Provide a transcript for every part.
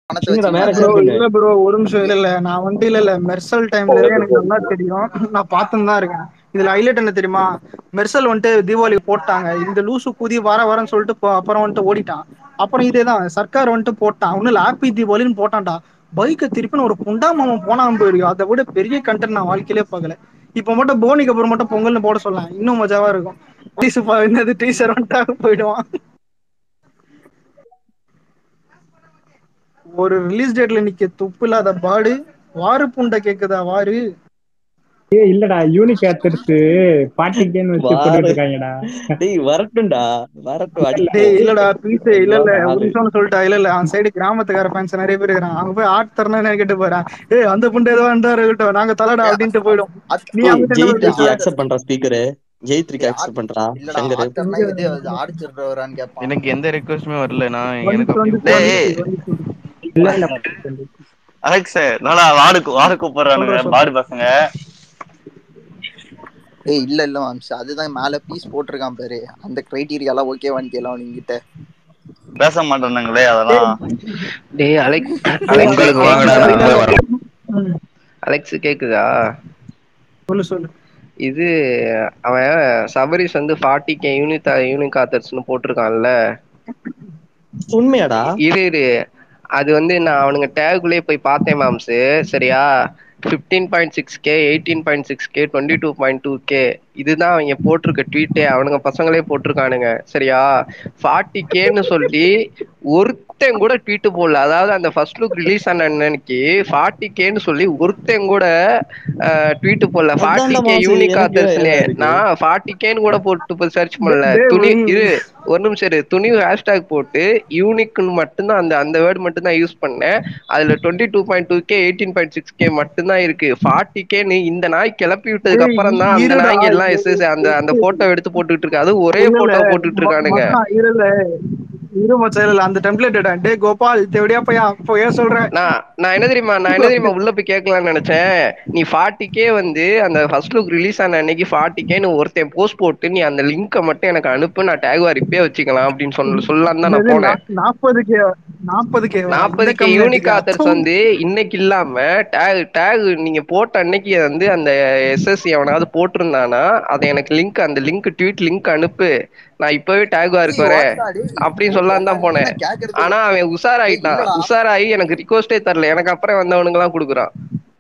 பணத்தை சிங்கடா மேல வச்சுக்கலாம்ல close bro பண்ணு இல்ல ப்ரோ ஒரு நிமிஷம் இல்ல இல்ல நான் வந்துட்டு இல்ல இல்ல மெர்சல் டைம்ல எனக்கு நல்லா தெரியும் நான் பார்த்துன்னு தான் இருக்கேன் இதுல ஹைலைட் என்ன தெரியுமா மெர்சல் வந்துட்டு தீபாவளி போட்டாங்க இந்த லூசு குதி வர வரன்னு சொல்லிட்டு போ- அப்புறம் வந்துட்டு ஓடிட்டான் அப்புறம் இதேதான் சர்க்கார் வந்துட்டு போட்டான் ஒன்னும் இல்ல ஹாப்பி தீபாவளின்னு போட்டான்டா பைக்கை திருப்பின்னு ஒரு குண்டா மாமன் போனாம போயிருக்கும் அதை விட பெரிய கண்டென்ட் நான் வாழ்க்கையிலே பார்க்கல இப்ப மட்டும் போனிக்கு அப்புறம் மட்டும் பொங்கல்னு போட சொல்லலாம் இன்னும் மஜாவா இருக்கும் டீசு என்னது டீசர் வந்துட்டாக போயிடுவான் ஒரு ரிலீஸ் டேட்ல நிக்க துப்பு இல்லாத பாடு வாரு புண்டை கேக்குதா வாரு ஏ இல்லடா யூனிக் ஆத்தர்ஸ் பாட்டிக்கேன்னு வச்சு வாரு. போட்டுட்டு இருக்காங்கடா டேய் வரட்டும்டா வரட்டும் அடி டேய் இல்லடா பீஸ் இல்ல இல்ல வாரு. ஒரு நிமிஷம் சொல்லிட்டா இல்ல இல்ல அந்த சைடு கிராமத்துக்கார ஃபேன்ஸ் நிறைய பேர் இருக்காங்க அங்க போய் ஆட் தரணும்னு கேட்டு போறேன் ஏய் அந்த புண்டை ஏதோ வந்தாரு இருக்கட்டும் நாங்க தலடா அப்படின்ட்டு போயிடும் நீ ஏய், அவங்க கிட்ட போய் ஜெயித்ரிக்கு பேசு. அக்செப்ட் பண்ற ஸ்பீக்கரு ஜெயித்ரிக்கு அக்செப்ட் பண்றா இல்லடா சங்கர் ஆத்தர்னா இது ஆடிச்சிடுறவரான்னு கேட்பான் எனக்கு எந்த ரெக்வஸ்டுமே வரல நான் எனக்கு வந்துச்சு, அப்படி வந்துச்சு, டேய், வந்துச்சு. இல்ல இல்ல அலெக்ஸ் என்னடா வாடு வாடு கூப்பிடுறானுங்க சொல்றேன், பாடு பசங்க ஏய் இல்ல இல்ல மாம்ஸ் அதுதான் மேல பீஸ் போட்டிருக்கான் பாரு அந்த கிரைட்டீரியா எல்லாம் ஓகேவான்னு கேளம் நீங்கிட்ட பேச மாட்டேன்னாங்களே அதெல்லாம் டேய் அலெக்ஸ் அலெக்ஸ் உங்களுக்கு வாங்கடா, கேக்குதா? நான் வரேன். ம், அலெக்ஸ் கேக்குதா சொல்லு சொல்லு இது அவன் சபரிஸ் வந்து ஃபார்ட்டி கே யூனிட் யூனிக் ஆத்தர்ஸ்னு போட்டிருக்கான்ல உண்மையாடா இரு இரு அது வந்து நான் அவனுங்க டேகுள்ளே போய் பார்த்தேன் மாம்ஸ் சரியா fifteen point six K eighteen point six K twenty two point two K இதுதான் அவங்க போட்டிருக்க ட்வீட்டே அவனுங்க பசங்களே போட்டிருக்கானுங்க சரியா ஃபார்ட்டி கேன்னு சொல்லி ஒருத்தன் கூட ட்வீட் போடல அதாவது அந்த ஃபர்ஸ்ட் லுக் ரிலீஸ் ஆன அன்னைக்கு ஃபார்ட்டி கேன்னு சொல்லி ஒருத்தன் கூட ட்வீட் போடல ஃபார்ட்டி அதான்டா கே மாசு, யூனிக் எனக்கு ஆத்தர்ஸ்னு இருக்கு. நான் ஃபார்ட்டி கேன்னு கூட போட்டு சர்ச் பண்ணல டேய், துணி ஒரு- இது ஒரு நிமிஷம் இரு துணிவு ஹேஷ்டாக் போட்டு யூனிக்னு மட்டும்தான் அந்த அந்த வேர்டு மட்டும் தான் யூஸ் பண்ணேன் அதுல twenty two point two K eighteen point six K மட்டும்தான் இருக்கு ஃபார்ட்டி கேன்னு இந்த நாய் கிளப்பி விட்டதுக்கு டேய், அப்புறம் தான் அந்த இருடா, நாய்ங்க எல்லாம் இது- எஸ்எஸ் அந்த அந்த போட்டோ எடுத்து போட்டுட்டு இருக்கு அது ஒரே இல்ல, போட்டோ இல்ல, போட்டுட்டு இருக்கானுங்க மச்சான், இரு இல்ல இரு மச்சான் இல்ல இல்ல, அந்த டெம்ப்ளேட் டே கோபால் தேவடியா பையா இப்போ ஏன் சொல்றேன் நான் நான் என்ன தெரியுமா நான் என்ன தெரியுமா உள்ள போய் கேட்கலாம்னு நினைச்சேன் நீ ஃபார்ட்டி கே வந்து அந்த ஃபர்ஸ்ட் லுக் ரிலீஸ் ஆன அன்னைக்கு ஃபார்ட்டி கேன்னு ஒருத்தன் போஸ்ட் போட்டு நீ அந்த லிங்கை மட்டும் எனக்கு அனுப்பு நான் டேக் வாரிப்பே வச்சுக்கலாம் அப்படின்னு சொல்ல சொல்லலாம் தான் நான் போனேன் நாற்பது கே நாற்பது கே நாற்பது கே யூனிக் ஆத்தர்ஸ் வந்து இன்னைக்கு இல்லாம டேக் டேக் நீங்க போட்ட அன்னைக்கு வந்து அந்த எஸ்எஸ் எவனாவது போட்டிருந்தானா அதை எனக்கு லிங்க் அந்த லிங்க் ட்வீட் லிங்க் அனுப்பு நான் இப்பவே டேக் வாருக்கு வரேன் அப்படின்னு சொல்லலாம் தான் போனேன் ஆனா அவன் உஷாராயிட்டான் இல்லடா. உஷாராயி எனக்கு ரிக்வஸ்டே தரல எனக்கு அப்புறம் வந்தவனுங்க எல்லாம் கொடுக்குறான்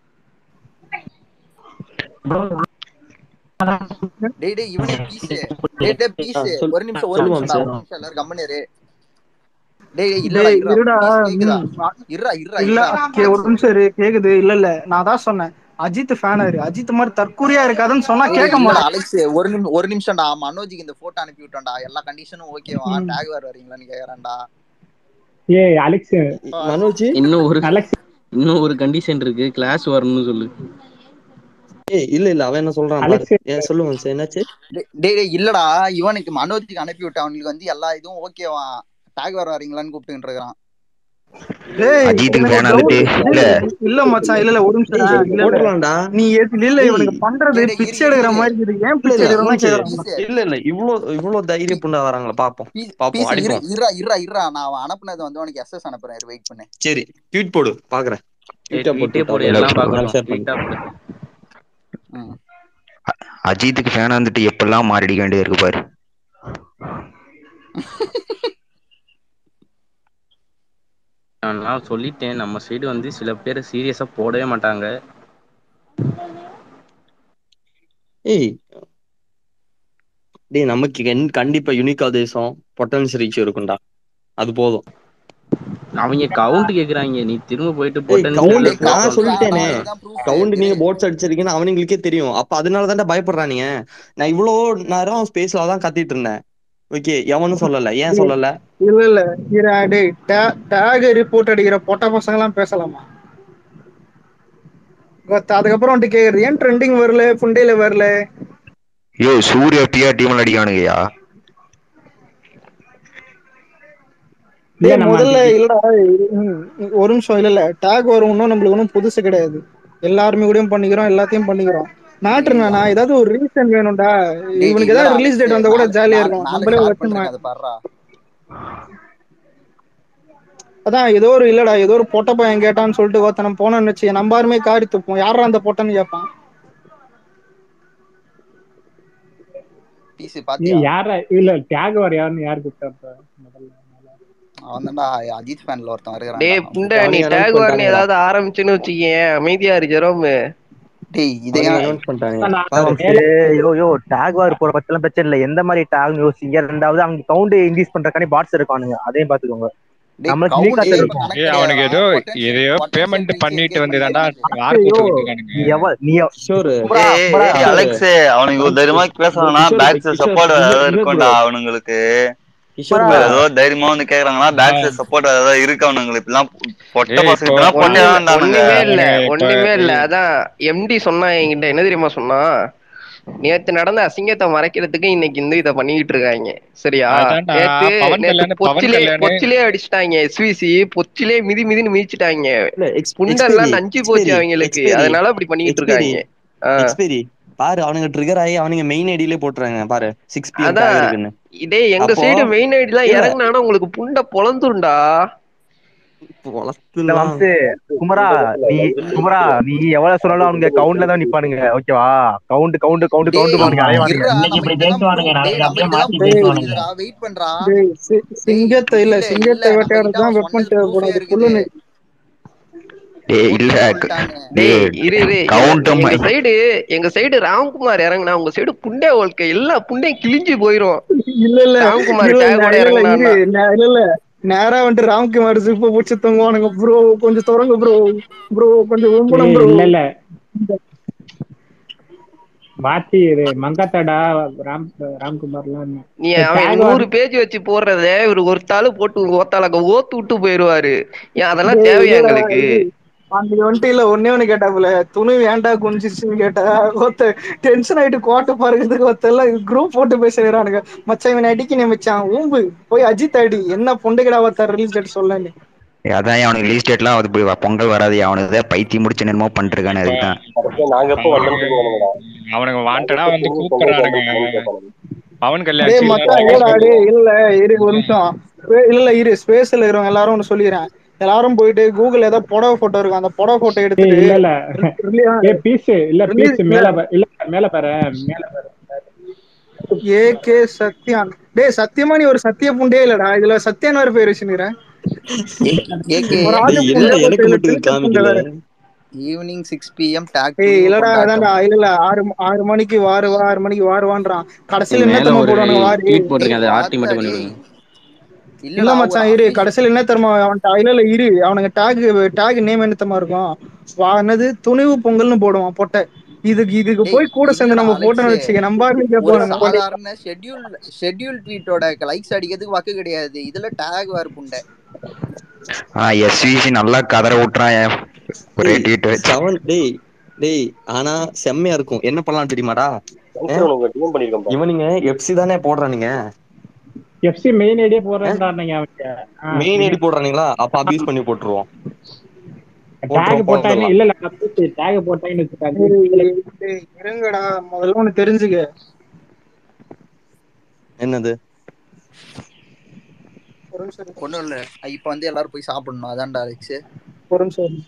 டேய் டேய் இவனே பீஸ் டேய் டேய் பீஸ் ஆ, சொல்லு. ஒரு நிமிஷம் ஒரு சொல்லு நிமிஷம் மாம்சு. ஒரு நிமிஷம் எல்லாரும் கம்மனு இரு டேய் டேய் இல்லடா டேய், இருடா இருடா please கேக்குதா ம், இருடா இருடா இல்ல இருடா கே ஒரு நிமிஷம் இரு கேக்குது இல்ல இல்ல நான் தான் சொன்னேன் அஜித் ஃபேனா இரு அஜித் மாதிரி தற்கூரியா இருக்காதுன்னு சொன்னா டேய், கேட்க இல்லடா மாட்டான் அலெக்ஸ் ஒரு நிமிஷம் ஒரு நிமிஷம்டா மனோஜுக்கு இந்த போட்டோ அனுப்பி விட்டோம்டா எல்லா கண்டிஷனும் ஓகேவா ம். டேக் வேற வரீங்களான்னு கேக்குறான்டா ஏ அலெக்ஸ் மனோஜ் இன்னும் ஒரு அலெக்ஸ் இன்னும் ஒரு கண்டிஷன் இருக்கு கிளாஸ் வரணும்னு சொல்லு ஏய் இல்ல இல்ல அவன் என்ன சொல்றான் பாரு அலெக்ஸ் ஏன் சொல்லு மாம்சு என்னாச்சு டேய் டேய் டேய், இல்லடா இவனுக்கு மனோஜுக்கு அனுப்பி விட்டேன் அவனுக்கு வந்து எல்லா இதுவும் ஓகேவா டேக் வேற வரீங்களான்னு கூப்பிட்டுட்டு இருக்கான் டேய், அஜித்துக்கு எனக்கு fan doubt. வந்துட்டு, இல்ல. டேய், இல்ல மச்சான் இல்ல இல்ல ஒரு நிமிஷம் ஏய், இல்ல இல்ல போட்டுடலாம்டா நீ ஏத்து- இல்ல ஏய், இவனுக்கு பண்றது டேய், டேய், பிச்சை இரு, எடுக்கிற இரு. மாதிரி இருக்குது ஏன் இல்ல பிச்சை இல்ல எடுக்கிறோம்னா மூச்சு. கேக்குறான் இல்ல இல்ல இவ்ளோ இவ்ளோ தைரியம் புண்டா வராங்களா பாப்போம் பீஸ் பாப்போம் பீஸ் இரு அடிப்போம் இருடா இருடா இருடா நான் அவன் அனுப்புனது வந்து உனக்கு எஸ்எஸ் அனுப்புறேன் வெயிட் பண்ணு சரி ட்வீட் போடு பாக்குறேன் ட்வீட்டா ட்வீட்டே போட்டு போடு எல்லாம் விட்டா பார்க்கணும் ஷேர் பண்ணு ட்வீட்டா போடு ம். அஜித்துக்கு ஃபேன் வந்துட்டு எப்பெல்லாம் மாரடிக்க வேண்டியது இருக்கு பாரு நான் சொல்லிட்டேன் நம்ம சைடு வந்து சில பேர் சீரியஸா போடவே மாட்டாங்க ஏய் டேய் நமக்கு கண்- கண்டிப்பா யூனிகா தேசம் பொட்டன்ஷியல் ரீச் இருக்கும்டா அது போதும் அவங்க கவுண்ட் கேக்குறாங்க நீ திரும்ப போயிட்டு ஏய் கவுண்ட் பொட்டன்ஷியல் நான் சொல்லிட்டேனே இதுதான் proof. கவுண்ட் இரு. நீங்க போட்ஸ் அடிச்சிருக்கீங்கன்னு அவனுங்களுக்கே தெரியும் அப்ப அதனால தான்டா பயப்படுறானுங்க நான் இவ்வளோ நேரம் ஸ்பேஸ்ல தான் கத்திட்டு இருந்தேன் ஓகே எவனும் சொல்லல ஏன் சொல்லல இல்ல இல்ல இரு, டேய் டேக் ரிப்போர்ட் அடிக்கிற பொட்ட பசங்க எல்லாம் பேசலாமா கொத்த- அதுக்கப்புறம் வந்துட்டு கேக்குறது ஏன் ட்ரெண்டிங் வரல புண்டையில வரல யோ சூர்யா பிஆர் டீம்ல அடிக்கானுங்கய்யா இல்ல டேய் நம்ம முதல்ல இல்லடா ம், ஒரு நிமிஷம் இல்ல இல்ல டேக் வரும் இன்னும் நம்மளுக்கு ஒன்றும் புதுசு கிடையாது எல்லாருமே கூடயும் பண்ணிக்கிறோம் எல்லாத்தையும் பண்ணிக்கிறோம் மேட்ரு என்னன்னா ஏதாவது ஒரு ரீசன் வேணும்டா டேய், இவனுக்கு இல்லடா, ஏதாவது ரிலீஸ் டேட் வந்தா கூட மேல- ஜாலியா மேல- இருக்கும் மேல நம்மளே share ஒரு வருஷம் பண்றேன், அதை பாருடா. அதான் ஏதோ ஒரு இல்லடா ஏதோ ஒரு பொட்ட பையன் கேட்டான்னு சொல்லிட்டு ஒருத்தன போனோம்னு வச்சு நம்ம யாருமே காரி துப்போம் யாரா அந்த பொட்டன்னு கேட்பான் பிசி ஏய், பாத்தியா யாரா இல்ல தியாகவர் யாருன்னு யாரு கூப்பிட்டா முதல்ல அவன் தான்டா அஜித் ஃபேன்ல ஒருத்தன் டேய் இருக்கிறான் புண்டை நீ அவனுங்க announce டேக் வார்னு பண்ணிட்டானுங்கடா. ஏதாவது ஆரம்பிச்சுன்னு வச்சுக்கேன் அமைதியா இரு ஜெரோம் டேய் இதை அவனுங்க ஏன் announce பண்ணிட்டானுங்க நான் பாரு மேல யோ யோ டாக் வார் போற பத்திலாம் பிரச்சனை இல்ல எந்த மாதிரி டாக் யோசிங்க ரெண்டாவது அவங்க கவுண்ட் இன்க்ரீஸ் பண்றக்கானே பாட்ஸ் இருக்கானுங்க அதையும் பாத்துக்கோங்க டேய் நம்மளுக்கு கவுண்ட் லீக் இப்ப இருக்கும் கணக்கு ஏய் அவனுக்கு ஏதோ கிடையாதுடா எதையோ பொட்டன்ஷியல் பேமெண்ட் பொட்டன்ஷியல் பண்ணிட்டு ரீச் வந்து பண்ணி தான்டா கணக்கு வார ஐயோ கூப்பிட்டு நீ இருக்கானுங்க எவ நீ எவ- கிஷோர் குமரா ஏய் குமரா ஏய் அலெக்ஸ் அவனுக்கு ஒரு தைரியமா பேசணும்னா கிஷோர் பேக்ஸ் கிஷோர் சப்போர்ட் இல்ல ஏதாவது இல்ல இருக்கும்டா ப்ரோ அவனுங்களுக்கு கிஷோர் குமரா ப்ரோ ஏதோ தைரியமா வந்து கேக்குறாங்கன்னா பேக்ஸ் சப்போர்ட் ஏதாவது இருக்கு அவனுங்களுக்கு இப்பெல்லாம் பொட்ட ஏய் இப்போ பசங்க இப்பெல்லாம் ஒண்ணு பொட்டையா இல்ல வேண்டானுங்க ஒண்ணுமே இல்ல அவனுங்க இப்ப ஒண்ணுமே இல்ல ஏய், அதான் எம்டி சொன்னா என்கிட்ட என்ன தெரியுமா சொன்னா நேத்து நடந்த அசிங்கத்தை மறைக்கிறதுக்கு இன்னைக்கு இந்த இதை பண்ணிக்கிட்டு இருக்காங்க சரியா அதான்டா நேத்து பவன் நேத்து கல்யாண் பவன் பொச்சிலே கல்யாண் பொச்சிலே அடிச்சிட்டாங்க எஸ்விசி பொச்சிலே மிதி மிதின்னு மிதிச்சிட்டாங்க இல்ல எக்ஸ் புண்டெல்லாம் எக்ஸ்பெரி நஞ்சு போச்சு எக்ஸ்பெரி அவங்களுக்கு எக்ஸ்பெரி அதனால அப்படி பண்ணிக்கிட்டு எக்ஸ்பெரி இருக்காங்க ஆஹ் எக்ஸ்பெரி பாரு அவனுங்க ட்ரிகர் ஆகி அவனுங்க மெயின் ஐடியிலே போட்டுறாங்க பாரு சிக்ஸ் பிஎம் அதான் டேக் இருக்குன்னு இதே எங்க அப்போ சைடு மெயின் ஐடிலாம் இல்ல இறங்குனானா உங்களுக்கு புண்டை பொழந்துருண்டா இல்ல வளர்த்துலாம் வம்சு குமரா நீ குமரா நீ எவ்வளவு சொன்னாலும் அவனுங்க கவுண்ட்ல தான் நிப்பானுங்க ஓகேவா கவுண்ட் கவுண்ட் கவுண்ட் கவுண்ட் டேய் பானுங்க அலைவானுங்க இருடா இன்னைக்கு நம்ம இப்படி இதெல்லாம் ப்ரூ பேசுவானுங்க டேய் நாளைக்கு நம்ம அப்படியே இதெல்லாம் மாத்தி ப்ரூவ் டேய் பேசுவானுங்க இருக்குதுடா வெயிட் பண்றா டேய் சி- டேய் சிங்கத்தை இல்ல புரியல இல்ல சிங்கத்தை நம்ம வேட்டையாடுறது கிட்ட தான் அவன் வெப்பன் சொன்னது ப்ரூஃபே தேவைப்படாது இருக்குது புல்லுன்னு டேய் இல்ல ஓகே க- சொல்லிட்டானு டேய் டேய் இரு இரு எங்க கவுண்ட் எங்க சைடு எங்க சைடு ராம்குமார் இறங்குனா உங்க சைடு புண்டை வாழ்க்கை எல்லா புண்டையும் கிழிஞ்சு போயிரும் இல்ல இல்ல ராம்குமார் இல்ல டேக் இல்ல கூட இல்ல இல்ல இறங்குனான்னா இரு நே- இல்ல இல்ல நேரா வந்துட்டு ராம்குமார் சிப்ப புடிச்சு தொங்குவானுங்க ப்ரோ கொஞ்சம் தொடங்க ப்ரோ ப்ரோ கொஞ்சம் உம்பணும் ஏய் ப்ரோ இல்ல இல்ல வாத்தி இது மங்காத்தாடா ராம் ராம்குமார்லாம் என்ன நீ இந்த அவன் டேக் நூறு வார் பேஜ் வச்சு போடுறத இவரு ஒரு தாளு போட்டு ஓத்தாளக்க ஓத்து விட்டு போயிருவாரு ஏன் அதெல்லாம் டேய் தேவையா இல்லடா எங்களுக்கு இது அன்னைக்கு வந்துட்டு இல்ல ஒன்னே ஒண்ணு கேட்டாப்புல துணி ஏன்டா குனிச்சிச்சுன்னு கேட்டா ஒருத்த டென்ஷன் ஆயிட்டு கோட்டை பாருக்கிறதுக்கு ஒருத்த எல்லாம் குரூப் போட்டு பேசுறானுங்க மச்சான் இவன் அடிக்க மச்சான் ஊம்பு போய் அஜித் அடி என்ன பொண்டுகடா ஒருத்தர் ரிலீஸ் டேட் சொல்லு அதான் அவனுக்கு ரிலீஸ் டேட்லாம் அது போய் பொங்கல் வராது அவனுக்கு தான் பைத்தியம் முடிச்சு என்னமோ பண்ணிருக்கானு இப்ப அதுக்கு தான் நாங்க எப்போ அவனுங்க அவனுங்க வாண்டடா வந்து கூப்பிடுறானுங்க பவன் கல்யாண் டேய் சீல் மச்சான் இல்லடா டேய் இல்ல இரு ஒரு நிமிஷம் ஸ்பே- இல்ல இல்ல இரு ஸ்பேஸ்ல இருக்கிறவங்க எல்லாரும் ஒண்ணு சொல்லிடுறேன் எல்லாரும் போயிட்டு கூகுள் ஏதோ புடவை போட்டோ இருக்கும் அந்த புடவை போட்டோ ஏய் எடுத்துட்டு இல்ல இல்ல ரிலீ- ஏ பீஸ் இல்ல ரிலீஸ் பீஸ் மேல பா- இல்ல மேல பாரு மேல பாரு ஏகே சத்யான் டேய் சத்தியமா நீ ஒரு சத்திய புண்டே இல்லடா இதுல சத்யான் வேற பேர் வச்சுக்கிறேன் ஏகே ஒரு டேய் ஆஜ என்ன புண்டை எனக்கு இதுல மட்டும் திருச்ச புண்டை காமிக்கல வேற ஈவினிங் சிக்ஸ் பிஎம் டாக் ஏய் துணிவு இல்லடா கொண்டாட்டம் அதான்டா இல்ல இல்ல ஆறு ஆறு மணிக்கு வாரு வா ஆறு மணிக்கு வாருவான்றான் கடைசியில மேல என்ன தெரியுமா ஒரு போடுவானுங்க வாரி ட்வீட் டேய் போட்டிருக்கேன் அதை ஆர்டி வாத்த மட்டும் பண்ணி டேய் விடுங்க இல்ல இல்லடா ஒரு மச்சான் இரு அஃபிஷியல் கடைசியில என்ன தெரியுமா அவன் இல்ல இல்ல இரு அவனுங்க டேக் டேக் நேம் என்ன தெரியுமா இருக்கும் வா என்னது துணிவு பொங்கல்னு போடுவான் பொட்டை இதுக்கு இதுக்கு டேய் போய் கூட சேர்ந்து இல்லடா நம்ம அலெக்ஸ் போட்டோம்னு வச்சுக்க நம்ம ஆளுங்க ஒரு கேட்பானுங்க சாதாரண ஷெட்யூல் ஷெட்யூல் ட்வீட்டோட லைக்ஸ் அடிக்கிறதுக்கு வக்கு கிடையாது இதுல டேக் வேற புண்டை ஆனா எஸ்விசி நல்லா கதற விட்டுறான் ஒரே டேய் ட்வீட் வச்சு செவன் டேய் டேய் ஆனா செம்மையா இருக்கும் என்ன பண்ணலாம் தெரியுமாடா ஆ? உனக்கு டியூன் பண்ணிருக்கேன் இவனுங்க எஃப்சி தானே போடுறானுங்க எஃப்சி மெயின் ஐடியா போடுறேன்டானுங்க அவங்க மெயின் ஐடி போடுறானுங்களா அப்ப அபியூஸ் பண்ணி போட்டுருவோம் டேக் போட்டுருவோம் போட்டாங்க போட்டுடலாம் இல்ல இல்ல டேக் போட்டாங்கன்னு வச்சுக்காங்க டேய், டேய், இருங்கடா முதல்ல ஒண்ணு தெரிஞ்சுக்க என்னது ஒரு நிமிஷம் இரு. ஒண்ணும் இல்ல இப்ப வந்து எல்லாரும் போய் சாப்பிடணும் அதான்டா அலெக்ஸ் ஒரு நிமிஷம் இரு.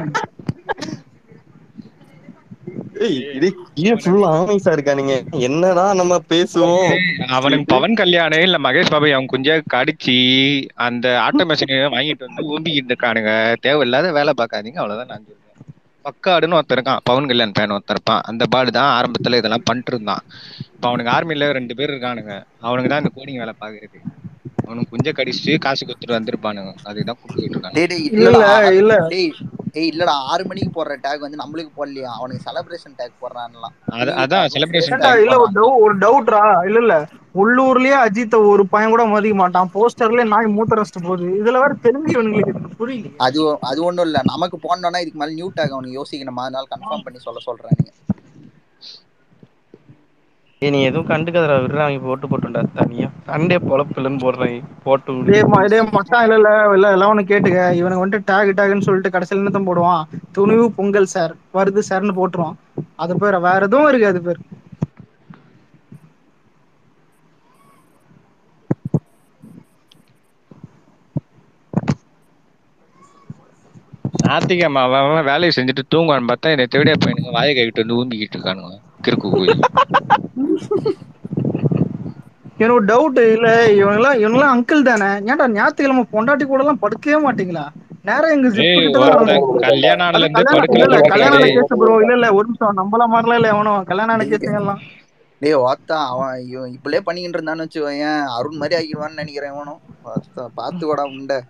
ஏய் இது ஏன் ஃபுல்லா ஆமைஸா இருக்கானுங்க என்னடா நம்ம பேசுவோம் அவனுக்கு பவன் கல்யாண் இல்ல மகேஷ் பாபு அவன் குஞ்சா கடிச்சு அந்த ஆட்டோமேஷன் வாங்கிட்டு வந்து ஊம்பிக்கிட்டு இருக்கானுங்க தேவையில்லாத வேலை பார்க்காதீங்க அவ்வளவுதான் நான் சொல்றேன் பக்காடுன்னு ஒருத்தன் இருக்கான் பவன் கல்யாண் ஃபேன் ஒருத்தன் இருப்பான் அந்த பாடு தான் ஆரம்பத்துல இதெல்லாம் பண்ணிட்டு இருந்தான் இப்ப அவனுக்கு ஆர்மில ரெண்டு பேர் இருக்கானுங்க அவனுக்கு தான் இந்த கோடிங் வேலை பாக்குறது அவனுக்கு குஞ்ச கடிச்சு காசு கொடுத்துட்டு வந்திருப்பானுங்க அதுதான் கூப்பிட்டு இருக்கானுங்க டேய் டேய் இல்ல இல்லடா இல்ல இல்ல டேய் ஏய் இல்லடா ஆறு மணிக்கு போடுற டேக் வந்து நம்மளுக்கு போடலையா அவனுக்கு செலிப்ரேஷன் டேக் போடுறான்லாம் அது துணிவு அதான் டேக்கும் celebration ஸ்பேஸ் ஏன்டா டேக் இல்ல ஒரு போடுறான் டவு ஒரு டவுட்ரா இல்ல இல்ல உள்ளூர்லயே அஜித்த ஒரு பையன் கூட மதிக்க மாட்டான் போஸ்டர்ல நாய் மூத்த ரசிட்டு போகுது இதுல வேற தெலுங்கு இவனுங்களுக்கு எனக்கு புரியல அது அது ஒண்ணும் இல்ல நமக்கு போனோம்னா இதுக்கு மேல நியூ டேக் அவனுக்கு யோசிக்கணுமா அதனால கன்ஃபார்ம் பண்ணி சொல்ல சொல்றானுங்க ஏய் நீ எதுவும் கண்டுக்காதடா விடுறா அவங்க போட்டு போட்டுண்டா தனியா சண்டே பொழப்பில்லைன்னு போடுறாங்க போட்டு விடு டேய் ம- டேய் மச்சான் இல்ல இல்ல இல்ல எல்லாம் ஒண்ணு கேட்டுக்க இவனுக்கு வந்துட்டு டேக் டேக்னு சொல்லிட்டு கடைசியில என்னத்தான் போடுவான் துணிவு பொங்கல் சார் வருது சார்னு போட்டுருவான் அது பேர் வேற எதுவும் இருக்கு அது பேர் ஞாயிற்றுக்கிழமை அவன் அவன் வேலையை செஞ்சுட்டு தூங்குவான்னு பார்த்தா இந்த தேடியா பையனுங்க வாயை கழிட்டு வந்து ஊம்பிக்கிட்டு இருக்கானுங்க கிறுக்கு கோயில் எனக்கு டவுட் இல்ல இவங்கெல்லாம் இவங்கெல்லாம் அங்கிள் தானே ஏன்டா ஞாயிற்றுக்கிழமை பொண்டாட்டி கூட எல்லாம் படுக்கவே மாட்டீங்களா நேரம் எங்க zip ஏய் கிட்ட தான் ஒருத்தன் வரணும். கல்யாணம் அது ஆனதுல இருந்து கல்யாணம் இல்ல படுக்கல இல்ல கல்யாணம் ஆன டேய். கேஸ் ப்ரோ இல்ல இல்ல ஒரு நிமிஷம் நம்மள மாதிரிலாம் இல்ல எவனும் கல்யாணம் ஆன கேஸ் எல்லாம் டேய் வாத்தா அவன் இவன் இப்படியே பண்ணிக்கிட்டு இருந்தான்னு வச்சுக்கோயேன் அருண் மாதிரி ஆகிடுவான்னு நினைக்கிறேன் இவனும் வாத்தா, பாத்து வாடா உண்டை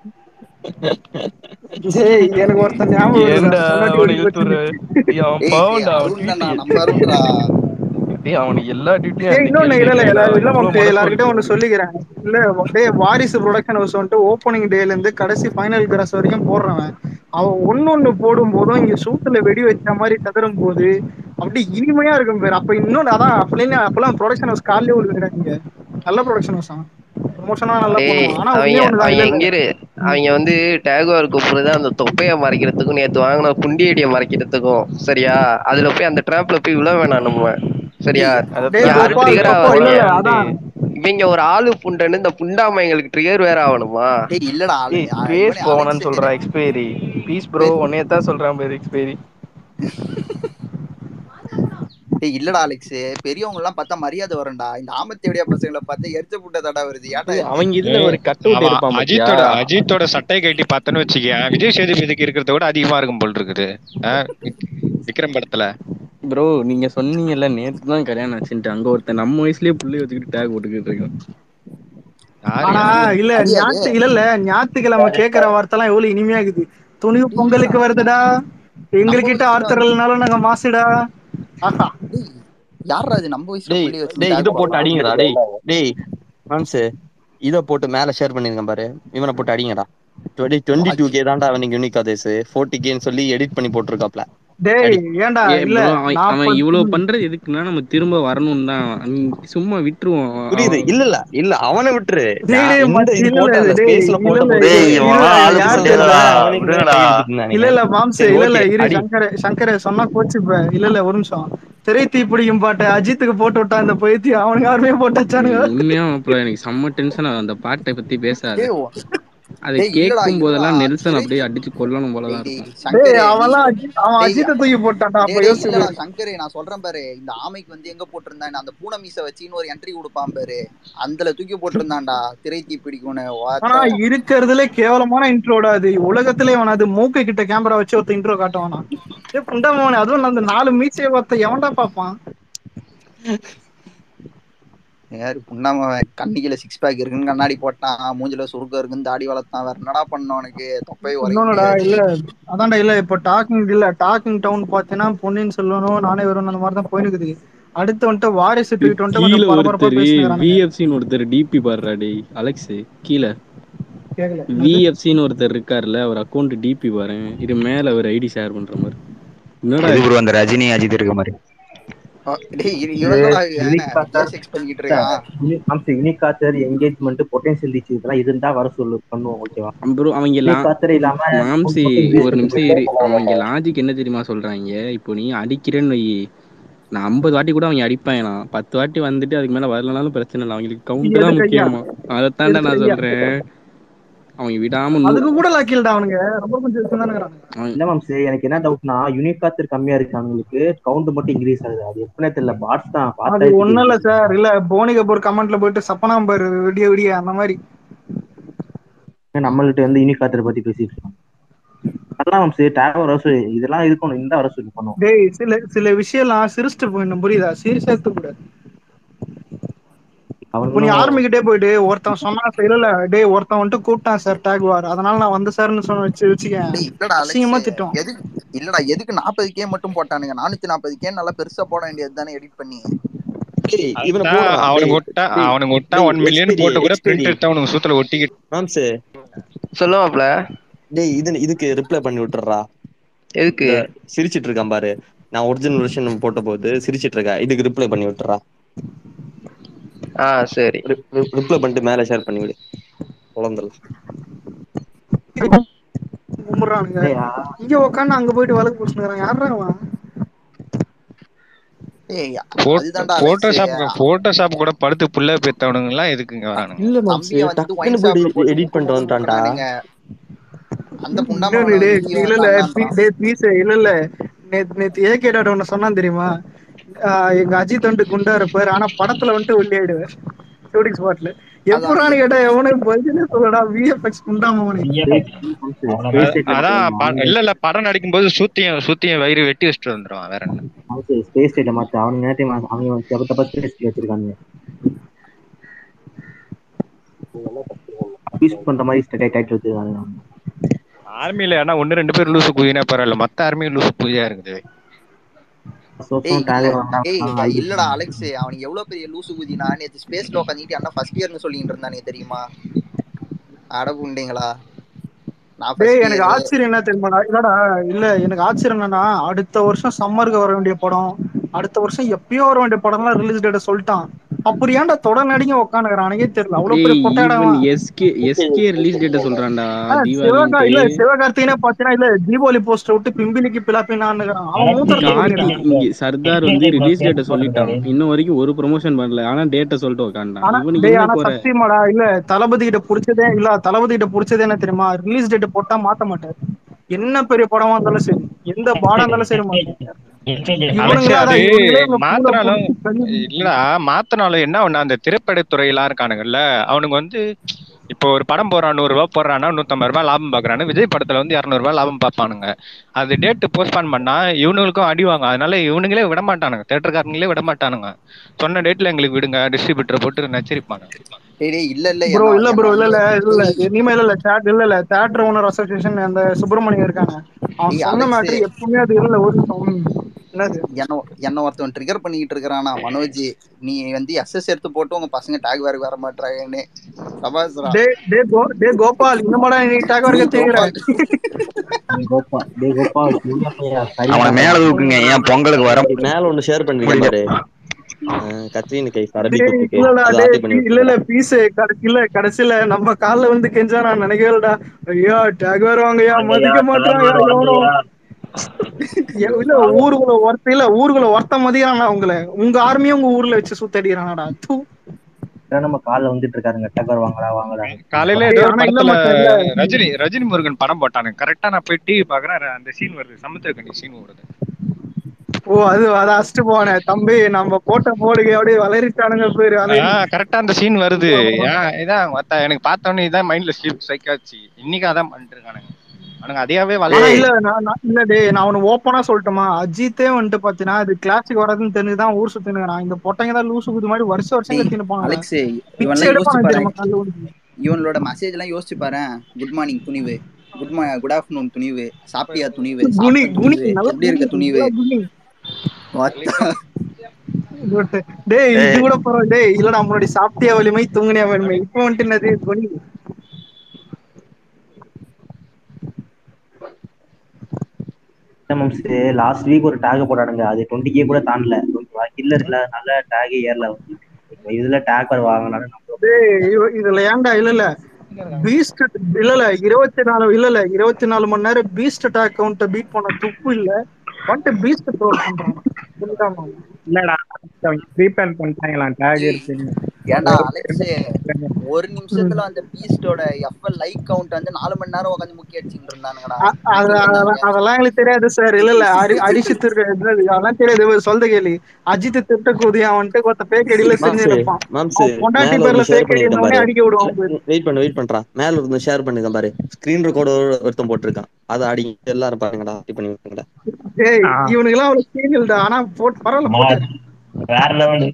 ஏய் எனக்கு ஒருத்தன் ஞாபகம் ஏன்டா வருதுடா. பொண்டாட்டி அவனை ஓடி இழுத்துற போச்சு. அவன் டேய், பாவம்டா டேய், அவன் அருண் தான்டா, டியூட்டி நம்ம அருண்டா டேய் அவனுக்கு எல்லா டியூட்டியும் ஏய் இன்னொன்னு இல்ல இல்ல இல்ல இல்ல மம்டி எல்லார்கிட்டயும் ஒண்ணு சொல்லிக்கிறேன் இல்ல டேய் வாரிசு ப்ரொடக்ஷன் ஹவுஸ் வந்துட்டு ஓப்பனிங் டேல இருந்து கடைசி ஃபைனல் கிராஸ் வரைக்கும் போடுறவன் அவன் ஒன்னொன்னு போடும் போதும் இங்க சூத்துல வெடி வச்ச மாதிரி தகரும் போது அப்படி இனிமையா இருக்கும் பேர் அப்ப இன்னொன்னு அதான் அப்படின்னு அப்பெல்லாம் ப்ரொடக்ஷன் ஹவுஸ் காலையிலே விழுகிறாங்க நல்ல ப்ரொடக்ஷன் ஹவுஸ் ப்ரொமோஷனா நல்லா டேய் பண்ணுவான் ஆனா அவங்க ஒண்ணே ஒண்ணுதான் அவங்க இல்ல எங்க இரு அவங்க வந்து டேகுவார் கூப்பிடுறது அந்த தொப்பைய மறைக்கிறதுக்கும் நேத்து வாங்கின குண்டியடியை மறைக்கிறதுக்கும் சரியா அதுல போய் அந்த ட்ராப்ல போய் விழ வேணாம் நம்ம சரியா டேய் யாரு கோபால் ட்ரிகர் கோபால் இல்ல இல்ல ஆவாங்க அதான் இவங்க ஒரு ஆளு புண்டன்னு இந்த புண்டாமைங்களுக்கு ட்ரிகர் வேற ஆகணுமா டேய் இல்லடா டேய் ஸ்பேஸ் போகணும்னு சொல்றா எக்ஸ்பைரி பீஸ் ப்ரோ உன்னைய தான் சொல்றான் பேர் எக்ஸ்பைரி டேய் இல்லடா அலெக்ஸ் பெரியவங்க எல்லாம் பார்த்தா மரியாதை வரும்டா இந்த ஆமத்தேடியா பசங்களை பார்த்தா எரிச்ச புட்ட தடா வருது ஏன்டா இது? அவங்க இதுல ஒரு கட் அவுட் அவன் இருப்பான் பாத்தியா அஜித்தோட அஜித்தோட சட்டை கட்டி பார்த்தேன்னு வச்சுக்கேன் விஜய் சேதுபதிக்கு இருக்கிறத விட அதிகமா இருக்கும் போல் இருக்குது ஆ, விக்- விக்ரம் படத்துல ப்ரோ நீங்க சொன்னீங்கல்ல நேத்து தான் கல்யாணம் ஆச்சுன்ட்டு அங்க ஒருத்தன் நம்ம வயசுலயே புள்ளி வச்சுக்கிட்டு டேக் போட்டுக்கிட்டு இருக்கான் ஆனா இல்ல ஞாத்து இல்ல இல்ல ஞாத்துக்கிழமை கேக்குற வார்த்தை எல்லாம் எவ்வளவு இனிமையா இருக்குது துணிவு பொங்கலுக்கு வருதுடா எங்ககிட்ட ஆர்த்தர் இல்லைனாலும் நாங்க மாசுடா ஆஹா யாரா இது நம்ம வயசுல டேய் புள்ளி வச்சு டேய் tag இத போட்டு போடலாம்? அடிங்கடா டேய் டேய் மாம்சு இத போட்டு மேல ஷேர் பண்ணிருக்கேன் பாரு இவனை போட்டு அடிங்கடா டுவெண்ட்டி டுவெண்ட்டி டூ கே தான்டா அவனுக்கு யூனிக் அதேஸ் ஃபோர்ட்டி கேன்னு சொல்லி எடிட் பண்ணி போட்டிருக்காப்ல டேய் ஏன்டா ஏ இல்ல bro, அவன் அவன் நாற்பத்தி இவ்வளவு பண்றது எதுக்குன்னா நம்ம திரும்ப வரணும் தான் சும்மா விட்டுருவோம் புரியுது இல்ல இல்ல இல்ல அவனை விட்டுரு டேய், நான் டேய், இந்த மச்சி, இது இல்ல, போட்ட இல்ல, டேய், ஸ்பேஸ்ல போட்ட இல்ல, போது டேய், இவன் இல்ல, ஆளு யார் புரியுதா? தெரியுமா? அவனுக்கு விடுங்கடா. தான் கையெழுத்து இருந்தானுங்க. இல்ல இல்ல மாம்சு சரி, இல்ல இல்ல okay, இரு அடி. சங்கர சங்கர சொன்னா கோச்சுப்ப இல்ல இல்ல ஒரு நிமிஷம் திரை தீ பிடிக்கும் பாட்டு அஜித்துக்கு போட்டு விட்டா இந்த பைத்தி அவனுக்கு யாருமே போட்டு வச்சானுங்க உண்மையா மாப்பிள்ள எனக்கு செம்ம டென்ஷன் அந்த பாட்டை பத்தி பேசாத டேய், அதை டேய், இல்லடா, கேட்கும் போதெல்லாம் இல்லடா, நெல்சன் திரை- அப்படியே அடிச்சு கொல்லணும் போலதான் டேய், இருக்கும் சங்கரே, டேய் நீ அவன்லாம் சொல்- அஜித் அவன் டேய், அஜித்தை தூக்கி போட்டான்டா அப்ப டேய், டேய், யோசிச்சு இல்லடா சங்கரே நான் சொல்றேன் பாரு இந்த ஆமைக்கு வந்து எங்க போட்டிருந்தான் அந்த பூனை மீச வச்சின்னு ஒரு என்ட்ரி கொடுப்பான் பாரு அதுல தூக்கி போட்டிருந்தான்டா திரை தீ பிடிக்கும்னு ஆனா வாத்தா. இருக்கிறதுல கேவலமான இன்ட்ரோடா அது உலகத்திலே அவன் அது மூக்கை கிட்ட கேமரா வச்சு ஒருத்த இன்ட்ரோ காட்டுவானா ஏ புண்டமவனே அதுவும் அந்த நாலு மீசையை பார்த்த எவன்டா பாப்பான் யாரு புண்ணாம கண்ணிக்கில சிக்ஸ் பேக் இருக்குன்னு கண்ணாடி போட்டான் மூஞ்சில சுருக்கம் இருக்குன்னு தாடி வளர்த்தான் வேற என்னடா பண்ண உனக்கு தொப்பை உரைக்க இன்னொன்னுடா முடியாது இல்ல அதான்டா இல்ல இப்ப டாக்கிங் இல்ல டாக்கிங் டவுன் பாத்தீங்கன்னா பொன்னியின் செல்வனும் நானே வரும் அந்த மாதிரி தான் போயிருக்குது அடுத்து வந்துட்டு வாரிசு தூக்கிட்டு வந்துட்டு கீழே கொஞ்சம் பரபரப்பா ஒருத்தர் பேசுகிறானுங்க விஎஃப்சின்னு ஒருத்தர் டிபி பாடுறா டேய் அலெக்ஸ் கீழே கேக்கல விஎஃப்சின்னு ஒருத்தர் இருக்காருல்ல அவர் அக்கௌண்ட் டிபி பாரு இது மேல அவர் ஐடி ஷேர் பண்ற மாதிரி என்னடா இது இது? ப்ரோ அந்த ரஜினி அஜித் இருக்க மாதிரி ஆ, டேய் இவ- இவன்டா இவன் செக்ஸ் பண்ணிக்கிட்டு இருக்கான் யூனிகாச்சர் என்கேஜ்மெண்ட் பொட்டன்ஷியல் ரீச் இதெல்லாம் இருந்தா வர சொல்லு பண்ணுவோம் ஓகேவா bro அவங்க லா- யூனிகாச்சர் இல்லாம மாம்சி potential ஒரு நிமிஷம் reach இரு அவங்க லாஜிக் என்ன தெரியுமா சொல்றாங்க இப்போ நீ அடிக்கிறேன்னு வை நான் ஐம்பது வாட்டி கூட அவங்க அடிப்பாங்களாம் பத்து வாட்டி வந்துட்டு அதுக்கு மேல வரலனாலும் பிரச்சனை இல்லை அவங்களுக்கு கவுண்ட் தான் எதுக்கு ஐயா? முக்கியமா அதைத்தாண்டா நான் எதுக்கு ஐயா? சொல்றேன் அவங்க விடாம நூ- அதுக்கு கூட லாக்கில்டா அவனுங்க ரொம்ப கொஞ்சம் வச்சுருந்தானுங்கிறானுங்க அவன் இல்ல மேம்ஸ் எனக்கு என்ன டவுட்னா யூனிகாச்சர் கம்மியா இருக்கு அவங்களுக்கு கவுண்ட் மட்டும் இன்க்ரீஸ் ஆகுது அது எப்படினே தெரியல பாட்ஸ் தான் அது பார்த்தா ஒண்ணும் இல்ல சார் இல்ல போனி கபூர் கமெண்ட்ல போயிட்டு சப்பனாம்பர் விடிய விடிய அந்த மாதிரி நம்மள்ட்ட வந்து யூனிகாச்சர் பத்தி பேசிட்டு இருக்கோம் அதெல்லாம் மேம்ஸ் டேக் வர சொல்லி இதெல்லாம் இருக்கணும் இந்த வர சொல்லி பண்ணுவோம் டேய் சில சில விஷயம்லாம் சிரிச்சிட்டு போயிடணும் புரியுதா சீரியஸா எடுத்துக்கூடாது இப்போ நீ அவனுங்களும் ஆர்மிக்கிட்டே போயிட்டு ஒருத்தன் சொன்னா சரி இல்ல டேய் ஒருத்தன் வந்துட்டு கூப்பிட்டான் சார் டேக் வார் அதனால நான் வந்து சார்னு சொன்ன வச்சு வச்சுக்கேன் டேய் இல்லடா அசிங்கமா அலெக்ஸ் திட்டம் எதுக்கு இல்லடா எதுக்கு நாற்பது கே மட்டும் போட்டானுங்க நானூத்தி நாற்பது கே நல்லா பெருசா போட வேண்டியது தானே எடிட் பண்ணி டேய், இவனை அதான் போடுறான். அவனுக்கு டேய், விட்டா டேய், அவனுக்கு விட்டா டேய், ஒன் மில்லியன் XPD, போட்டு கூட XPD. பிரிண்ட் எடுத்து அவனுக்கு சூத்துல ஒட்டிக்கிட்டு மாம்சு சொல்லுவாப்ல டேய் இது இதுக்கு ரிப்ளை பண்ணி விட்டுறா எதுக்கு சிரிச்சிட்டு இருக்கான் பாரு நான் ஒரிஜினல் வெர்ஷன் போட்ட போது சிரிச்சிட்டு இருக்கேன் இதுக்கு ரிப்ளை பண்ணி விட்டுறா ஆ சரி ரிப்ளை பண்ணிட்டு மேல ஷேர் பண்ணி விடு குழந்தலாம் கும்பிடுறானுங்க இல்லையா இங்க உட்காந்து அங்க போயிட்டு வழக்கு பிடிச்சிருக்கான் யாரா அவன் ஏய் அதுதான்டா அலெக்ஸ் போட்டோஷாப் போட்டோஷாப் கூட படுத்து புள்ள பெத்தவனுங்க எல்லாம் எதுக்குங்க வரானுங்க இல்ல மாம்சு தம்பிய வந்து டக்குன்னு ஒயின் போய் ஷாப்ல போட்டு எடிட் பண்ணிட்டு வந்துட்டான்டா போடுறானுங்க அந்த புண்டா இன்னொன்னு மகனை டேய், வந்து நீ இல்ல இல்ல வேண்டான்றான் பீ- டேய் பீஸ் இல்ல இல்ல நேத்து நேத்து ஏகே டாட் ஒண்ணு சொன்னான் தெரியுமா ஆஹ் எங்க அஜித் வந்துட்டு குண்டா இருப்பாரு ஆனா படத்துல வந்துட்டு ஒல்லி ஆயிடுவார் ஷூட்டிங் ஸ்பாட்ல எப்படான்னு கேட்டா எவனுக்கு பதிலே சொல்லடா விஎஃப்எக்ஸ் குண்டாமவனே அ- அதான் ப- இல்ல இல்ல படம் நடிக்கும் போது சூத்தியம் சூத்தியம் வயிறு வெட்டி வச்சுட்டு வந்துருவான் வேற என்ன ஸ்பேஸ் ஸ்டேட்டை மாத்து அவனுங்க நேரத்தையும் மா- அவங்க தப்பு தப்பா ஸ்பேஸ் ஸ்டேட் வச்சிருக்காங்க யூஸ் பண்ற மாதிரி ஸ்டேட் டைட்டில் வச்சிருக்காங்க ஆர்மில ஏன்னா ஒன்னு ரெண்டு பேர் லூசு குதினா பரவாயில்ல மத்த ஆர்மி லூசு குதியா இருக்குது ஏய் இல்ல ஏய் இவ- இல்லடா அலெக்ஸ் அவனுக்கு எவ்வளவு பெரிய லூசு குதினா நேத்து ஸ்பேஸ்ல உட்காந்துட்டு அண்ணா ஃபர்ஸ்ட் இயர்னு சொல்லிட்டு இருந்தானே தெரியுமா அட புண்டைங்களா நான் டேய் ஃபர்ஸ்ட் எனக்கு இயர் ஆச்சரியம் என்ன தெரியுமாடா இல்லடா இல்ல எனக்கு ஆச்சரியம் என்னன்னா அடுத்த வருஷம் சம்மருக்கு வர வேண்டிய படம் அடுத்த வருஷம் எப்பயோ வர வேண்டிய படம்லாம் ரிலீஸ் டேட்ட சொல்லிட்டான் அப்புறம் ஏன்டா தொடர் நடிங்க உட்காந்துக்கிறானே தெரியல அவ்வளவு பெரிய டேய் பொட்டாடா ஈவன் எஸ்கே எஸ்கே ரிலீஸ் டேட்ட சொல்றான்டா சிவகா இல்ல தீபாவளின்ட்டு சிவகார்த்திகனே பாத்தீங்கன்னா இல்ல தீபாவளி போஸ்டர் விட்டு பிம்பிலிக்கு பிலாப்பினான்னுக்கிறான் அவன் மூத்தரத்தை கார்த்திக் கொடுங்க இங்க சர்தார் வந்து ரிலீஸ் டேட்ட சொல்லிட்டான் இன்னும் வரைக்கும் ஒரு ப்ரொமோஷன் பண்ணல ஆனா டேட்ட சொல்லிட்டு உட்காண்டான் ஆனா இவனுக்கு டேய் என்ன ஆனா குறை சத்தியமாடா இல்ல தளபதி கிட்ட புடிச்சதே இல்ல தளபதி கிட்ட புடிச்சதே என்ன தெரியுமா ரிலீஸ் டேட் போட்டா மாத்த மாட்டாரு என்ன பெரிய படமா இருந்தாலும் சரி எந்த பாடா இருந்தாலும் சரி மாட்டாரு அலெக்ஸ் இவனுங்களா அது அதான் இவனுங்களே இவங்க கூட மாத்தினாலும் புடிச்சு தள்ளி இல்லடா மாத்தினாலும் என்ன ஒண்ணு அந்த திரைப்படத்துறை எல்லாம் இருக்கானுங்கல்ல அவனுங்க வந்து இப்போ ஒரு படம் போறான் நூறு ரூபாய் போடுறான்னா நூத்தம்பது ரூபாய் லாபம் பாக்குறானு விஜய் படத்துல வந்து இருநூறு ரூபாய் லாபம் பார்ப்பானுங்க அது டேட் போஸ்ட்பான் பண்ணா இவனுங்களுக்கும் அடிவாங்க அதனால இவனுங்களே விட மாட்டானுங்க தேட்டருக்காரங்களே விட மாட்டானுங்க சொன்ன டேட்ல எங்களுக்கு விடுங்க டிஸ்ட்ரிபியூட்டர் போட்டு நச்சரிப்பாங்க டேய் டேய் இல்ல இல்ல ப்ரோ என்ன இல்ல என்ன ப்ரோ இல்ல வந்து இல்ல இல்ல டேய் இனிமே இல்ல இல்ல தேட் இல்ல இல்ல தேட்டர் ஓனர் அசோசியேஷன் அந்த சுப்பிரமணியம் இருக்காங்க அவன் டேய் சொன்ன அலெக்ஸ் மேட்ரு எப்பவுமே அது இல்ல ஒரு நிமிஷம். ம். என்னது என்ன என்ன ஒருத்தன் ட்ரிகர் பண்ணிக்கிட்டு இருக்கிறானா மனோஜ் நீ வந்து எஸ்எஸ் எடுத்து போட்டு உங்க பசங்க டேக் வேற வர மாட்டாங்கன்னு சபாஸ்ரா டே டே கோ டே கோபால் இந்த மாதிரி நீ டேக் நீ வரைக்கும் தெரியுற கோபால் கோப்பா டே கோப்பா சரியா பையா சரி அவனை மேல தூக்குங்க ஏன் பொங்கலுக்கு வர மேல ஒண்ணு ஷேர் பண்ணிருக்கேன் பாரு அஹ் கத்ரீன் கை அரபி டேய் குத்துக்கு இல்லடா அதை டேய் ஆர்டி பண்ணி இல்ல இல்ல பீஸ் கடைசியில கடைசியில நம்ம கால்ல வந்து கெஞ்சா நான் நினைக்கலடா ஐயா டேக் வேற வாங்கயா மதிக்க மாட்டாங்க எவனோ ஏ, இல்ல ஊருக்குள்ள ஒருத்த இல்ல ஊருக்குள்ள ஒருத்த மதிக்கிறானா உங்களை உங்க ஆர்மியும் உங்க ஊர்ல வச்சு சுத்தடிக்கிறானடா தூ நம்ம கால்ல வந்துட்டு இருக்காருங்க டக்கர் வாங்கடா வாங்கடா காலையில டேய், ஏதோ ஒரு ஆனா இல்ல படத்துல மச்சான், இல்ல. ரஜினி ரஜினி முருகன் படம் போட்டானுங்க கரெக்டா நான் போய் டிவி பாக்குறேன் அந்த சீன் வருது சமுத்திரக்கணி சீன் வருது ஓ அது அதை அடிச்சுட்டு போனேன் தம்பி நம்ம போட்ட போடுங்க அப்படியே வளரிட்டானுங்க பேரு அதை ஆஹ் கரெக்டா அந்த சீன் வருது ஏன் இதான் மத்த- எனக்கு பார்த்தோன்னே இதான் மைண்ட்ல ஸ்ட்ரைக் ஆச்சு இன்னைக்கு அதான் பண்ணிட்டு இருக்கானுங்க அவனுங்க அதையாவே ஆனா வளர்த்து இல்ல நான் நான் இல்ல டேய் நான் உனக்கு ஓப்பனா சொல்லட்டுமா அஜித்தே வந்துட்டு பாத்தீங்கன்னா இது கிளாசிக் வராதுன்னு தெரிஞ்சுதான் ஊர் சுத்தினுக்கிறான் இந்த பொட்டைங்க தான் லூசு குது மாதிரி வருஷம் வருஷம் டேய் கத்தின்னு போனாங்க அலெக்ஸ் பிச்சை இவன்லாம் யோசிச்சு எடுப்பானு பாரு தெரியுமா காலைல வந்து இவனோட மெசேஜ் எல்லாம் யோசிச்சு பாரு குட் மார்னிங் துணிவு குட் மா குட் ஆஃப்டர்நூன் துணிவு சாப்பிட்டியா துணிவு குனி சாப்பிட்டேன் குனி துணிவு நல்லா எப்படி இருக்க குனி துணிவு நல்லா குனி What the- Good. டேய் இது கூட பரவாயில்ல டேய் இல்லடா முன்னாடி சாப்பிட்டியா வலிமை தூங்குனியா வலிமை இப்போ வந்துட்டு என்னது குனி லாஸ்ட் வீக் ஒரு டேக் போட்டானுங்க அது டுவெண்ட்டி கே கூட தாண்டல கில்லர் இல்லாதனால டேக் ஏறல இப்ப இதுல டேக் வாங்கினாலும் டேய் இவ- இதுல ஏன்டா இல்ல இல்ல பீஸ்ட் இல்ல இல்ல இருபத்தி நாலு இல்ல இல்ல இருபத்தி நாலு மணி நேரம் பீஸ்ட் அட்டாக் கவுண்ட பீட் பண்ண துப்பு இல்ல வந்துட்டு பீஸ்ட் ட்ரோல் பண்றான் புரியுதாமா? இல்லடா அவங்க ப்ரீபேர் பண்ணிட்டாங்களாம் டேக் இருக்குன்னு ஏன்டா அலெக்ஸ் ஒரு நிமிஷத்துல அந்த பீஸ்டோட எஃப்எல் லைக் கவுண்ட் வந்து நாலு மணி நேரம் உட்காந்து முக்கிய அடிச்சுட்டு இருந்தானுங்கடா அ- அது அதெல்லாம் அதெல்லாம் எங்களுக்கு தெரியாது சார் இல்ல இல்ல அரி அரிசி திரு என்னது, அதெல்லாம் தெரியாது சொல்ல கேளு அஜித் திருட்ட கூதி அவன்ட்டு கொத்த பேக் அடியில செஞ்சு மாம்சு இருப்பான் மாம்சு அவன் பொண்டாட்டி மேல பேர்ல ஒன்று ஷேர் பேக் அடி பண்ணிருக்கேன் இருந்தவனே பாரு அடிக்க விடுவான் பாரு. வெயிட் பண்ணு வெயிட் பண்றா மேல இருந்து ஷேர் பண்ணிருக்கேன் பாரு ஸ்கிரீன் ரெக்கார்டு ஒருத்தன் போட்டிருக்கான் அதை அடி எல்லாரும் பாருங்கடா ஆர்டி பண்ணி விட்டுருங்கடா டேய் இவனுக்கு எல்லாம் அவ்வளவு சீன் இல்லடா ஆனா போட்டு பரவாயில்ல போட்டு வேற லெவல்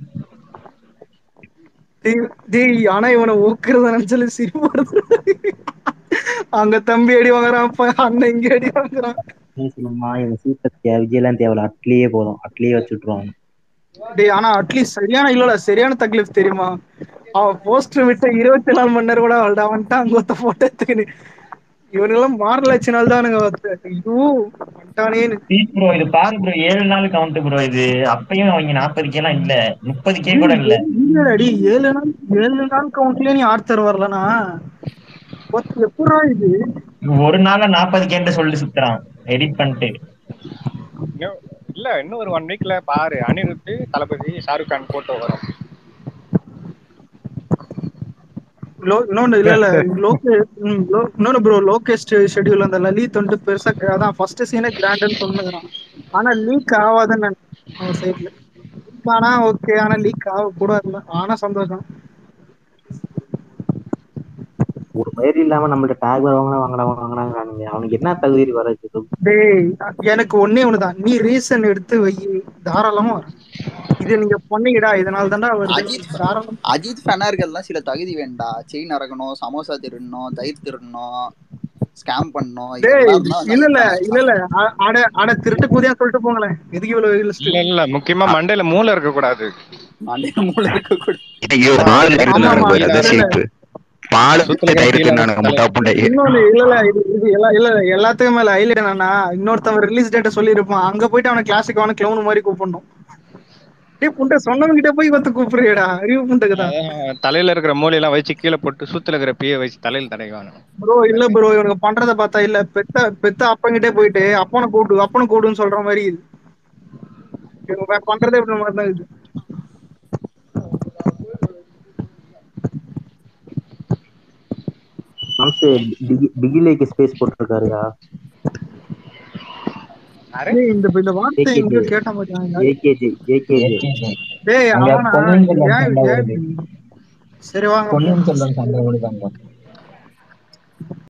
டேய், டேய் ஆனா இவனை ஊக்குறத நினைச்சாலே சிரிப்பு வருது அங்க தம்பி அடி வாங்குறான் அப்ப அண்ணன் இங்க அடி வாங்குறான் சொல்லுமா இவன் சூப்பர் விஜயெல்லாம் தேவையில்ல அட்லியே போதும் அட்லியே வச்சு விட்டுருவாங்க டேய் ஆனா அட்லீஸ்ட் சரியான இல்லடா சரியான தக்லீஃப் தெரியுமா அவன் போஸ்டர் விட்ட இருபத்தி நாலு மணி நேரம் கூட அவள்டா வந்துட்டு அங்க ஒருத்த போட்டோ எடுத்துக்கினு இவனுங்கெல்லாம் மாறலட்சினால தானுங்க ஐயோ வந்துட்டானேன்னு சீட் ப்ரோ இது பாரு ப்ரோ ஏழு நாள் கவுண்ட் ப்ரோ இது அப்பயும் அவங்க நாற்பது கே எல்லாம் இல்ல முப்பது கே கூட இல்ல இல்லடா ஏழு நாள் ஏழு நாள் கவுண்ட்லயே நீ ஆர்த்தர் வரலனா எப்படா இது ஒரு நாள்ல நாற்பது கேன்ட்டு சொல்லி சுத்துறான் எடிட் பண்ணிட்டு இன்னும் இல்ல இன்னும் ஒரு ஒன் வீக்ல பாரு அனிருத் தளபதி ஷாருக் கான் போட்டோ வரும் லோ- இன்னொன்னு இல்ல இல்ல லோகே ம், லோ- இன்னொன்னு ப்ரோ லோகேஸ்ட் ஷெட்யூல் அந்த லலித் வந்துட்டு பெருசா அதான் ஃபர்ஸ்ட் சீனே கிராண்டுன்னு சொன்னுங்கிறான் ஆனா லீக் ஆகாதுன்னு நினைக்கிறேன் அவன் சைட்ல ஆனா ஓகே ஆனா லீக் ஆக கூடாது ஆனா சந்தோஷம் ஒரு மாதிரி இல்லாம நம்மள்ட்ட டேக் வாங்கினா வாங்கடா வாங்கினாங்க அவனுக்கு என்ன தகுதி வர்றது டேய் எனக்கு ஒண்ணே ஒண்ணுதான் நீ ரீசன் எடுத்து வை தாராளமா வரும் இது நீங்க பண்ணீங்கடா இதனால தான்டா வருது அஜித் தாராளம் அஜித் ஃபேனா இருக்கிறதுலாம் சில தகுதி வேண்டா செயின் அறக்கணும் சமோசா திருடணும் தயிர் திருடணும் ஸ்கேம் பண்ணணும் டேய் இதெல்லாம் இருந்தா வந்து இல்ல இல்ல அஜித் fan இல்ல இல்ல அ- அட அட திருட்டு கூதியா சொல்லிட்டு போங்களேன் எதுக்கு இவ்வளவு லிஸ்ட் இல்ல இல்ல முக்கியமா மண்டையில மூளை இருக்க கூடாது மண்டையில மூளை இருக்க கூட ஐயோ பால் ஆமா எடுத்துனானு ஆமா பாரு இல்ல அதான் இல்ல சிரிப்பு பால் சுத்துல தயிர் கீழே தின்னானுங்க முட்டா புண்டை இன்னொன்னு இல்ல இல்ல இது இது எல்லா இல்ல இல்ல, எல்லாத்துக்கும் மேல ஹைலைட் என்னன்னா இன்னொருத்தவன் ரிலீஸ் டேட்ட சொல்லியிருப்பான் அங்க போயிட்டு அவனை கிளாஸுக்கு அவனை கிளவுன் மாதிரி கூப்பிடணும் டேய் புண்டை சொன்னவங்க கிட்ட போய் வந்து கூப்பிடுறியடா அறிவு புண்டைக்கு தான் அதான் தலையில இருக்கிற மூளையெல்லாம் வச்சு கீழே போட்டு சுத்துல இருக்கிற பிய வச்சு தலையில தடைவாங்க ப்ரோ இல்ல ப்ரோ இவனுக்கு பண்றத பார்த்தா இல்ல பெத்த பெத்த அப்பங்கிட்டே போயிட்டு அப்பனை கூப்பிடு அப்பனை கூப்பிடுன்னு சொல்ற மாதிரி இது இவங்க பண்றதே இப்படி மாதிரி தான் இது மாம்சு பிகிலேக்கு ஸ்பேஸ் போட்டிருக்காருயா டேய், இந்த இந்த வார்த்தை ஏகேஜி எங்கேயோ கேட்ட மாட்டாங்க ஏகேஜி ஏகேஜி டேய் அங்க அவனா பொன்னியின் செல்வன் ஏன் சண்டை ஏன் வருது இப்படி? சரி வாங்க பொன்னியின் செல்வன் சண்டை ஓடுதாங்க